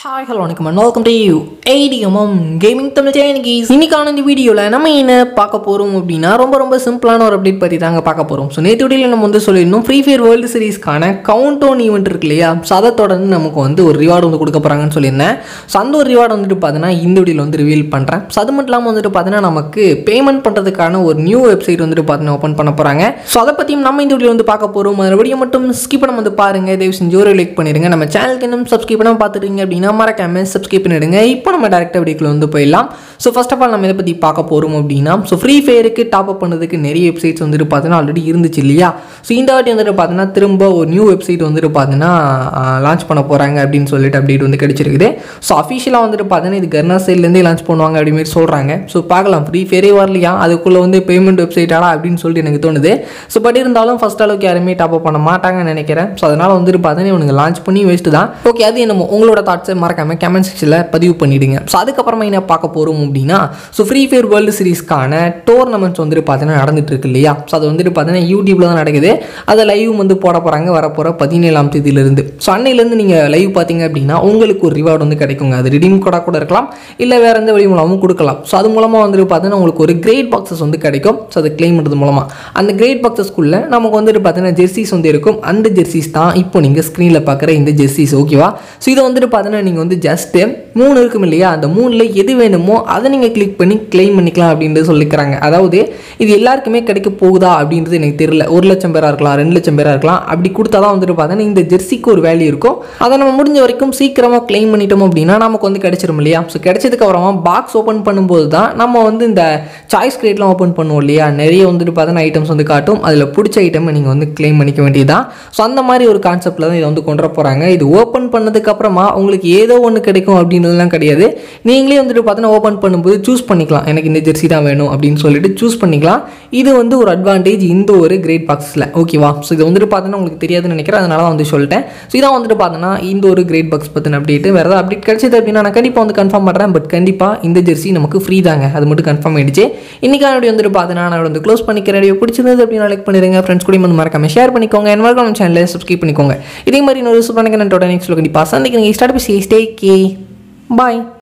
hi hello வணக்கம் and welcome to you ATMM gaming Tamil சேனகிஸ் இன்னைக்கான இந்த வீடியோவில் நம்ம என்ன பார்க்க போகிறோம் அப்படின்னா ரொம்ப ரொம்ப சிம்பிளான ஒரு அப்டேட் பற்றி தாங்க பார்க்க போகிறோம் ஸோ நேற்று வீடியோவில் நம்ம வந்து சொல்லியிருந்தோம் ஃப்ரீ ஃபயர் வேர்ல்டு சீரிஸ்க்கான கவுண்ட் ஒன் ஈவெண்ட் இருக்கு இல்லையா ஸோ அதை தொடர்ந்து நமக்கு வந்து ஒரு ரிவார்டு வந்து கொடுக்க போகிறாங்கன்னு சொல்லியிருந்தேன் ஸோ அந்த ஒரு ரிவார்டு வந்துட்டு பார்த்தீங்கன்னா இந்த வீடியோவில் வந்து ரிவீல் பண்ணுறேன் ஸோ அது மட்டும் இல்லாமல் வந்துட்டு பார்த்தீங்கன்னா நமக்கு பேமெண்ட் பண்ணுறதுக்கான ஒரு நியூ வெப்சைட் வந்துட்டு பார்த்தீங்கன்னா ஓப்பன் பண்ண போகிறாங்க ஸோ அதை பற்றியும் நம்ம இந்த வீடியோ வந்து பார்க்க போகிறோம் அந்த வீடியோ மட்டும் ஸ்கிப் பண்ண வந்து பாருங்கள் தயவு செஞ்சு ஒரு லைக் பண்ணிடுங்க நம்ம சேனலுக்கு இன்னும் சப்ஸ்கிரைப் பண்ணாம பார்த்துருங்க அப்படின்னா மறக்காம சப்ஸ்கிரைப் பண்ணிடுங்க இப்போ நம்ம டேரெக்டாக வீடியோக்குள்ள வந்து போயிடலாம் ஸோ ஃபர்ஸ்ட் ஆஃப் ஆல் நம்ம இதை பற்றி பார்க்க போகிறோம் அப்படின்னா ஸோ ஃப்ரீ ஃபயருக்கு டாப் அப் பண்ணதுக்கு நிறைய வெப்சைட்ஸ் வந்துட்டு பார்த்தீங்கன்னா ஆல்ரெடி இருந்துச்சு இல்லையா ஸோ இந்த வாட்டி வந்துட்டு பார்த்தீங்கன்னா திரும்ப ஒரு நியூ வெப்சைட் வந்துட்டு பார்த்தீங்கன்னா லான்ச் பண்ண போகிறாங்க அப்படின்னு சொல்லிட்டு அப்டேட் வந்து கிடைச்சிருக்குது ஸோ அஃபிஷியலாக வந்துட்டு பார்த்தீங்கன்னா இது கர்னா சைட்லேருந்தே லான்ச் பண்ணுவாங்க அப்படி மாதிரி சொல்கிறாங்க ஸோ பார்க்கலாம் ஃப்ரீ ஃபயரே வரலையா அதுக்குள்ளே வந்து பேமெண்ட் வெப்சைட்டாடா அப்படின்னு சொல்லிட்டு எனக்கு தோணுது ஸோ பட் இருந்தாலும் ஃபர்ஸ்ட் அளவுக்கு யாருமே டாப் அப் பண்ண மாட்டாங்கன்னு நினைக்கிறேன் ஸோ அதனால் வந்துட்டு பார்த்தீங்கன்னா இவனுங்க லான்ச் பண்ணி வேஸ்ட்டு தான் ஓகே அது என்னமோ உங்களோட தாட்ஸை மறக்காம கமெண்ட் செக்ஷனில் பதிவு பண்ணிவிடுங்க ஸோ அதுக்கப்புறமா என்ன பார்க்க போகிறோம் அப்படின்னா ஸோ ஃப்ரீ ஃபயர் வேர்ல்டு சீரிஸ்க்கான டோர்னமெண்ட்ஸ் வந்துட்டு பார்த்தீங்கன்னா நடந்துட்டு இருக்கு இல்லையா ஸோ அது வந்துட்டு பார்த்தீங்கன்னா யூடியூப்பில் தான் நடக்குது அதை லைவ் வந்து போட போகிறாங்க வரப்போகிற பதினேழாம் தேதியிலிருந்து ஸோ அன்னையிலேருந்து நீங்கள் லைவ் பார்த்தீங்க அப்படின்னா உங்களுக்கு ஒரு ரிவார்டு வந்து கிடைக்குங்க அது ரிடீம் கோடாக கூட இருக்கலாம் இல்லை வேறு எந்த வழி மூலமும் கொடுக்கலாம் ஸோ அது மூலமாக வந்துட்டு பார்த்தீங்கன்னா உங்களுக்கு ஒரு கிரேட் பாக்ஸஸ் வந்து கிடைக்கும் ஸோ அதை கிளைம் பண்ணுறது மூலமாக அந்த கிரேட் பாக்ஸஸ்க்குள்ளே நமக்கு வந்துட்டு பார்த்தீங்கன்னா ஜெர்சிஸ் வந்து இருக்கும் அந்த ஜெர்சிஸ் தான் இப்போ நீங்கள் ஸ்க்ரீனில் பார்க்குற இந்த ஜெர்சிஸ் ஓகேவா ஸோ இதை வந்துட்டு பார்த்தீங்கன்னா நீங்கள் வந்து ஜஸ்ட்டு மூணு இருக்கும் இல்லையா அந்த மூணில் எது வேணுமோ அதை நீங்கள் கிளிக் பண்ணி கிளைம் பண்ணிக்கலாம் அப்படின்றது சொல்லிக்கிறாங்க அதாவது இது எல்லாருக்குமே கிடைக்க போகுதா அப்படின்றது எனக்கு தெரியல ஒரு லட்சம் பேராக இருக்கலாம் ரெண்டு லட்சம் பேராக இருக்கலாம் அப்படி கொடுத்தா தான் வந்துட்டு பார்த்தீங்கன்னா இந்த ஜெர்சிக்கு ஒரு வேல்யூ இருக்கும் அதை நம்ம முடிஞ்ச வரைக்கும் சீக்கிரமாக கிளைம் பண்ணிட்டோம் அப்படின்னா நமக்கு வந்து கிடைச்சிரும் இல்லையா ஸோ கிடைச்சதுக்கு அப்புறமா பாக்ஸ் ஓப்பன் பண்ணும்போது தான் நம்ம வந்து இந்த சாய்ஸ் கிரேட்லாம் ஓப்பன் பண்ணுவோம் இல்லையா நிறைய வந்துட்டு பார்த்தீங்கன்னா ஐட்டம்ஸ் வந்து காட்டும் அதில் பிடிச்ச ஐட்டம் நீங்கள் வந்து கிளைம் பண்ணிக்க வேண்டியதுதான் ஸோ அந்த மாதிரி ஒரு கான்செப்டில் தான் இதை வந்து கொண்டு வர போகிறாங்க இது ஓப்பன் பண்ணதுக்கு அப்புறமா உங்களுக்கு ஏதோ ஒன்று கிடைக்கும் அப்படின்றதுலாம் கிடையாது நீங்களே வந்துட்டு பார்த்தீங்கன்னா ஓப்பன் பண்ணும்போது சூஸ் பண்ணிக்கலாம் எனக்கு இந்த ஜெர்சி தான் வேணும் அப்படின்னு சொல்லிட்டு சூஸ் பண்ணிக்கலாம் இது வந்து ஒரு அட்வான்டேஜ் இந்த ஒரு கிரேட் பாக்ஸில் ஓகேவா ஸோ இது வந்துட்டு பார்த்தீங்கன்னா உங்களுக்கு தெரியாதுன்னு நினைக்கிறேன் அதனால தான் வந்து சொல்லிட்டேன் ஸோ இதான் வந்துட்டு பார்த்தீங்கன்னா இந்த ஒரு கிரேட் பாக்ஸ் பற்றின அப்டேட் வேறு ஏதாவது அப்டேட் கிடைச்சது அப்படின்னா நான் கண்டிப்பாக வந்து கன்ஃபார்ம் பண்ணுறேன் பட் கண்டிப்பாக இந்த ஜெர்சி நமக்கு ஃப்ரீ தாங்க அது மட்டும் கன்ஃபார்ம் ஆயிடுச்சு இன்னைக்கான வீடியோ வந்துட்டு பார்த்தீங்கன்னா நான் வந்து க்ளோஸ் பண்ணிக்கிற வீடியோ பிடிச்சிருந்தது அப்படின்னா லைக் பண்ணிடுங்க ஃப்ரெண்ட்ஸ் கூட வந்து மறக்காம ஷேர் பண்ணிக்கோங்க என் மறக்காம சேனலை சப்ஸ்கிரைப் பண்ணிக்கோங்க இதே மாதிரி இன்னொரு சூப்பரான கண்டோட நெக்ஸ்ட் கண்டிப்பாக சந்திக்கிறீங்க ஸ்டார்ட் பி ஸ்டே கே பாய்